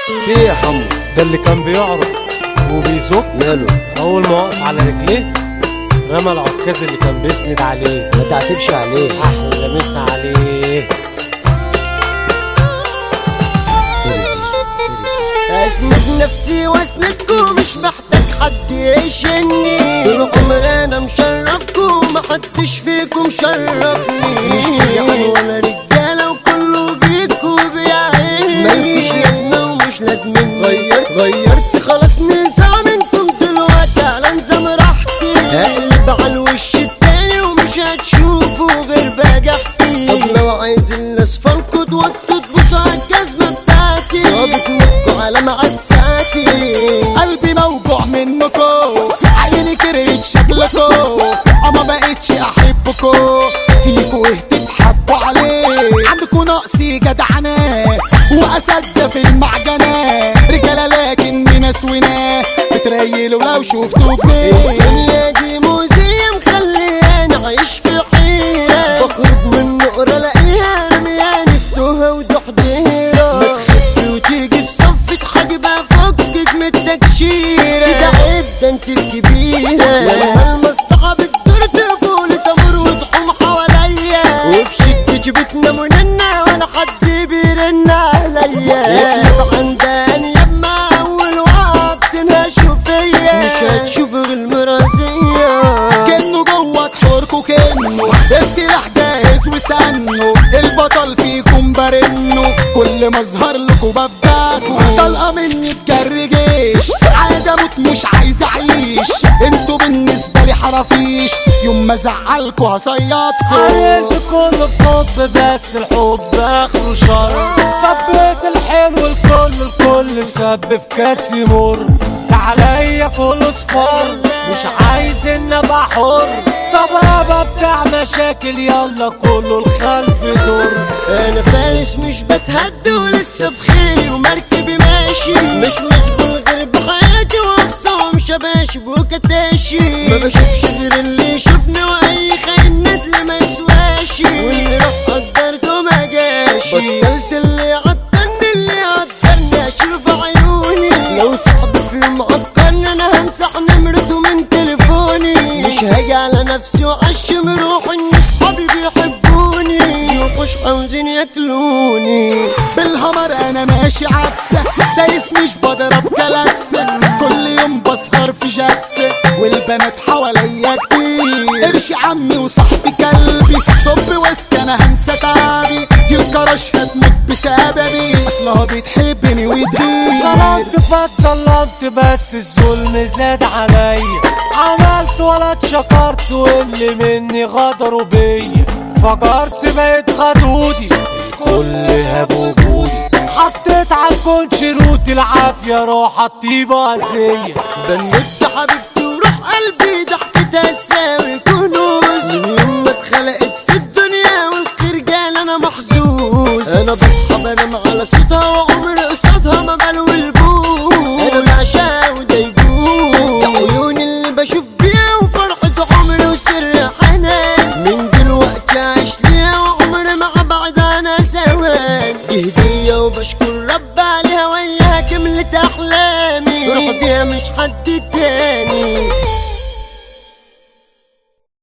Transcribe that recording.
في ايه يا حمو ده اللي كان بيعرض وبيزق ماله اول ما وقف على رجليه رمى العكاز اللي كان بيسند عليه ما تعتبش عليه احلى مسا عليه فارس اسند نفسي واسندكم مش محتاج حد يشني طول عمري انا مشرفكم محدش فيكم شرفني مش يعني ولا رجاله وكله بيكوا بيعيني مالكوش لازمه ومش لازمين غيرت غيرت خلاص نظام انتم دلوقتي على نظام راحتي هقلب على الوش التاني ومش هتشوفوا غير بجحتي طب لو عايز الاصفركوا توطوا تبصوا على الجزمه بتاعتي ظابط نبكوا على ميعاد ساعتي قلبي موجوع منكو عيني كرهت شكلكو اما بقتش احبكو فيكو ايه تتحبوا عليه عندكو نقصي جدعنة واساتذة في المعجنة رجالة لكن ناس وناه بتريلوا لو شفتوا بيه الدنيا دي موزيم خليني عايش في حيرة بخرج من نقرة الاقيها رمياني في توها وتحضيرة ما تخفي وتيجي في صفة حاجبة فكك من التكشيرة كده عيب ده انت الكبيرة لما المصلحة بتدور تفول تمر وتحوم حواليا وفي شدتي بتنام وننا ولا حد بيرن عليا يقلب عنداني يما اول وقت نشوف فيا مش هتشوف غير المرازية كأنه جوه حوركو كأنه السلاح جاهز وسنه البطل فيكم برنه كل ما اظهر لكم بفداكوا طلقه مني تجري جيش عادي اموت مش عايز اعيش انتوا بالنسبه لي حرافيش يوم ما ازعلكوا هصيادكوا عيلت كله بحب بس الحب اخره شر صبيت الحلو الكل الكل سب في كاس يمر عليا كله صفار مش عايز ان ابقى حر طب يابا بتاع مشاكل يلا كله الخلف دور انا فارس مش بتهد ولسه بخيري ومركبي ماشي مش مشغول غير بحياتي واخصام شباشب وكتاشي ما بشوفش غير اللي يشوفني واي خاين ندل ما يسواشي واللي راح قدرته ما جاشي بطلت اللي عطلني اللي عطلني اشيله في عيوني لو صاحبي في يوم عبقرني انا همسح نمرته من تليفوني مش هاجي على نفسي وعشم روحي ان صحابي بيحبوني يوحوش عاوزين ياكلوني بالهمر انا ماشي عكسه دايس مش بضرب كلاكسه كل يوم بسهر في جاكسه والبنات حواليا كتير قرش عمي وصاحبي كلبي صب واسك انا هنسى تعبي دي الكرش هتموت بسببي اصلها بتحبني وتغير صلمت فاتصلمت بس الظلم زاد عليا عملت ولا اتشكرت واللي مني غدروا بيا فجرت بقيت غدودي الكل هاب وجودي حطيت على الكون شروط العافية روح الطيبة أذية بنت حبيبتي وروح قلبي ضحكتها تساوي